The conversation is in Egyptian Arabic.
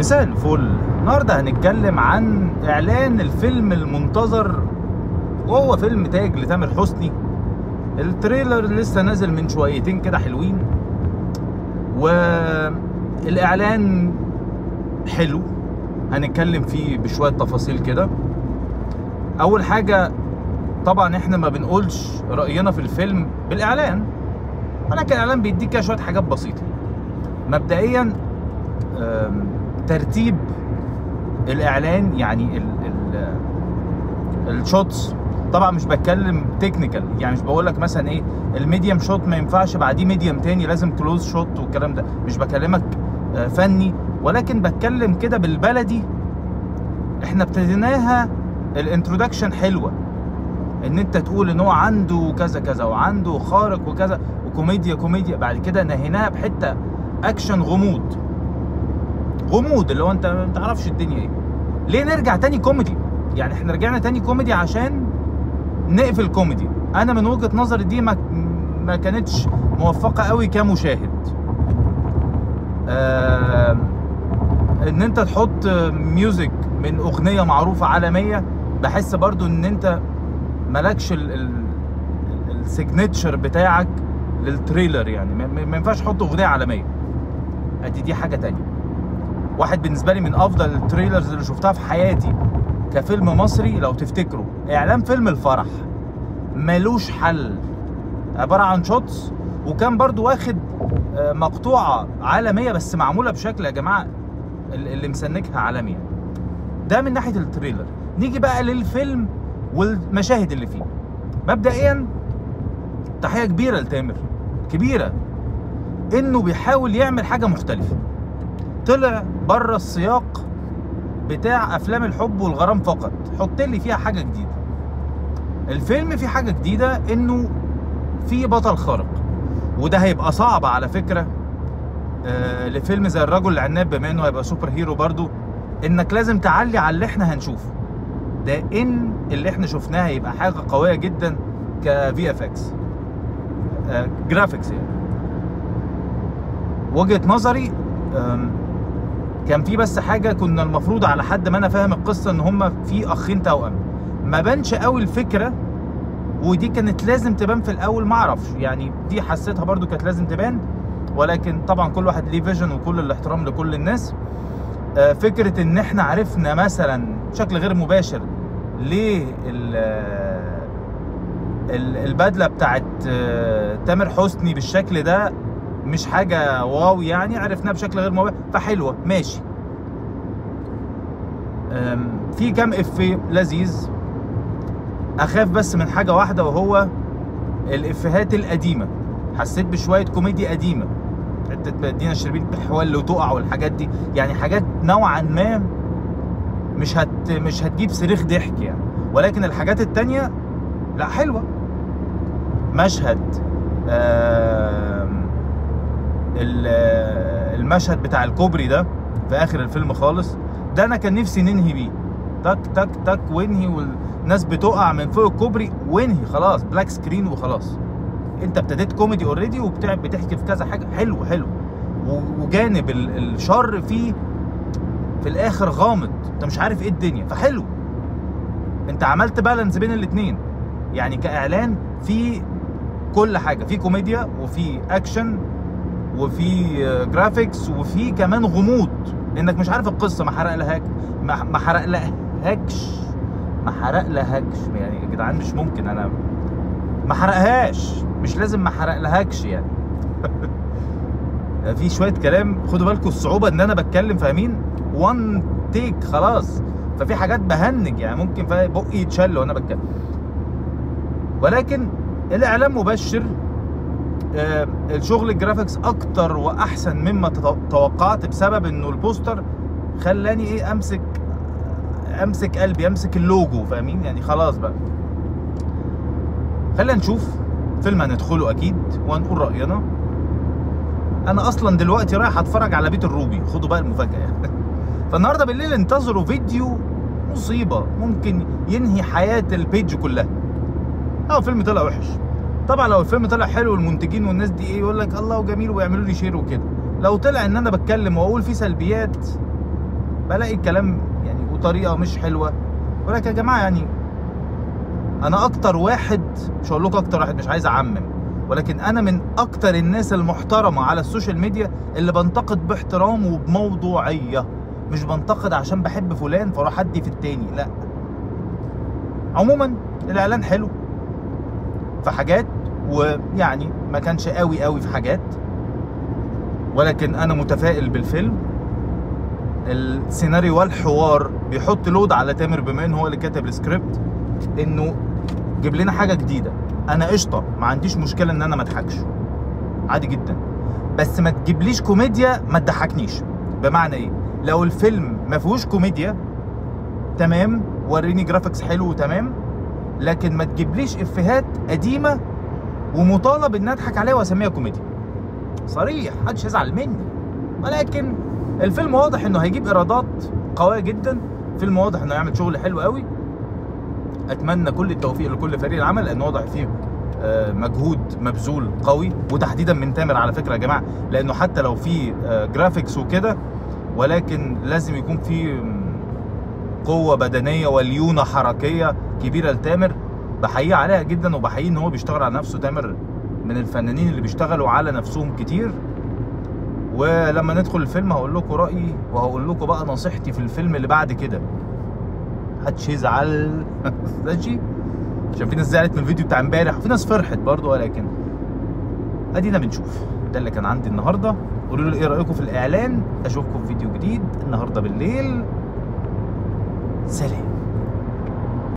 مساء الفل النهارده هنتكلم عن اعلان الفيلم المنتظر وهو فيلم تاج لتامر حسني التريلر لسه نازل من شويتين كده حلوين والاعلان حلو هنتكلم فيه بشويه تفاصيل كده اول حاجه طبعا احنا ما بنقولش راينا في الفيلم بالاعلان ولكن الاعلان بيديك كده شويه حاجات بسيطه مبدئيا آم، ترتيب الاعلان يعني ال ال الشوتس طبعا مش بتكلم تكنيكال يعني مش بقول لك مثلا ايه الميديم شوت ما ينفعش بعديه ميديم تاني لازم كلوز شوت والكلام ده مش بكلمك آه، فني ولكن بتكلم كده بالبلدي احنا ابتديناها الانترودكشن حلوه ان انت تقول ان هو عنده كذا كذا وعنده خارق وكذا وكوميديا كوميديا بعد كده نهيناها بحته اكشن غموض غموض اللي هو انت ما تعرفش الدنيا ايه ليه نرجع تاني كوميدي يعني احنا رجعنا تاني كوميدي عشان نقفل كوميدي انا من وجهة نظري دي ما ما كانتش موفقة قوي كمشاهد آه ان انت تحط ميوزك من اغنية معروفة عالمية بحس برضو ان انت مالكش السيجنتشر بتاعك للتريلر يعني ما- ما ما ينفعش تحط اغنية عالمية ادي دي حاجة تانية واحد بالنسبة لي من افضل التريلرز اللي شفتها في حياتي كفيلم مصري لو تفتكروا اعلان فيلم الفرح ملوش حل عبارة عن شوتس وكان برضو واخد آه، مقطوعة عالمية بس معمولة بشكل يا جماعة ال- اللي مسنكها عالمي يعني. ده من ناحية التريلر نيجي بقى للفيلم والمشاهد اللي فيه مبدئيا تحية كبيرة لتامر كبيرة انه بيحاول يعمل حاجة مختلفة طلع بره السياق بتاع افلام الحب والغرام فقط حط لي فيها حاجة جديدة الفيلم فيه حاجة جديدة انه في بطل خارق وده هيبقى صعب على فكرة آه لفيلم زي الرجل العناب بما انه هيبقى سوبر هيرو برضو انك لازم تعلي على اللي احنا هنشوفه ده ان اللي احنا شفناه هيبقى حاجة قوية جدا كفي اف اكس جرافيكس يعني وجهة نظري آم، كان في بس حاجة كنا المفروض على حد ما انا فاهم القصة ان هما في اخين توأم ما بانش قوي الفكرة ودي كانت لازم تبان في الاول ما اعرفش يعني دي حسيتها برضو كانت لازم تبان ولكن طبعا كل واحد ليه فيجن وكل الاحترام لكل الناس آه، فكره ان احنا عرفنا مثلا بشكل غير مباشر ليه ال- آه، ال- البدله بتاعت آه، تامر حسني بالشكل ده مش حاجه واو يعني عرفناها بشكل غير مباشر فحلوه ماشي آم، في كام افيه لذيذ اخاف بس من حاجه واحده وهو الافيهات القديمه حسيت بشويه كوميديا قديمه حته دينا الشربين بحوال وتقع والحاجات دي يعني حاجات نوعا ما مش هت مش هتجيب صريخ ضحك يعني ولكن الحاجات التانية لا حلوه مشهد آم، ال- آه، المشهد بتاع الكوبري ده في اخر الفيلم خالص ده انا كان نفسي ننهي بيه تك تك تك وانهي والناس بتقع من فوق الكوبري وانهي خلاص بلاك سكرين وخلاص انت ابتديت كوميدي اوريدي وبتحكي في كذا حاجه حلو حلو و- وجانب ال- الشر فيه في الاخر غامض انت مش عارف ايه الدنيا فحلو انت عملت بالانس بين الاتنين يعني كاعلان في كل حاجه في كوميديا وفي اكشن وفي آه، جرافيكس وفي كمان غموض انك مش عارف القصه ما حرق لهاك ما ما حرق لهاكش ما حرق لهاكش يعني يا جدعان مش ممكن انا ما حرقهاش مش لازم ما حرق لهاكش يعني في شويه كلام خدوا بالكم الصعوبه ان انا بتكلم فاهمين وان تيك خلاص ففي حاجات بهنج يعني ممكن فا- بقي يتشل وانا بتكلم ولكن الاعلام مبشر آه، الشغل الجرافيكس اكتر واحسن مما تتو- توقعت بسبب انه البوستر خلاني ايه امسك امسك قلبي امسك اللوجو فاهمين يعني خلاص بقى خلينا نشوف فيلم هندخله اكيد وهنقول راينا انا اصلا دلوقتي رايح اتفرج على بيت الروبي خدوا بقى المفاجاه يعني فالنهارده بالليل انتظروا فيديو مصيبه ممكن ينهي حياه البيج كلها اه الفيلم طلع وحش طبعا لو الفيلم طلع حلو المنتجين والناس دي ايه يقول لك الله وجميل ويعملوا لي شير وكده لو طلع ان انا بتكلم واقول فيه سلبيات بلاقي الكلام يعني وطريقه مش حلوه ولكن يا جماعه يعني انا اكتر واحد مش هقول لكم اكتر واحد مش عايز اعمم ولكن انا من اكتر الناس المحترمه على السوشيال ميديا اللي بنتقد باحترام وبموضوعيه مش بنتقد عشان بحب فلان فاروح ادي في التاني لا عموما الاعلان حلو في حاجات ويعني ما كانش قوي قوي في حاجات ولكن انا متفائل بالفيلم السيناريو والحوار بيحط لود على تامر بما ان هو اللي كاتب السكريبت انه جيب لنا حاجه جديده انا قشطه ما عنديش مشكله ان انا ما اضحكش عادي جدا بس ما تجيبليش كوميديا ما تضحكنيش بمعنى ايه لو الفيلم ما فيهوش كوميديا تمام وريني جرافيكس حلو وتمام لكن ما تجيبليش افيهات قديمه ومطالب ان اضحك عليها واسميها كوميديا صريح محدش يزعل مني ولكن الفيلم واضح انه هيجيب ايرادات قويه جدا فيلم واضح انه يعمل شغل حلو قوي اتمنى كل التوفيق لكل فريق العمل لان واضح فيه آه، مجهود مبذول قوي وتحديدا من تامر على فكره يا جماعه لانه حتى لو في آه، جرافيكس وكده ولكن لازم يكون في مم، قوه بدنيه وليونه حركيه كبيره لتامر بحييه عليها جدا وبحييه ان هو بيشتغل على نفسه تامر من الفنانين اللي بيشتغلوا على نفسهم كتير ولما ندخل الفيلم هقول لكم رايي وهقول لكم بقى نصيحتي في الفيلم اللي بعد كده محدش يزعل ماشي عشان في ناس زعلت من الفيديو بتاع امبارح وفي ناس فرحت برضو ولكن ادينا بنشوف ده اللي كان عندي النهارده قولوا لي ايه رايكم في الاعلان اشوفكم في فيديو جديد النهارده بالليل سلام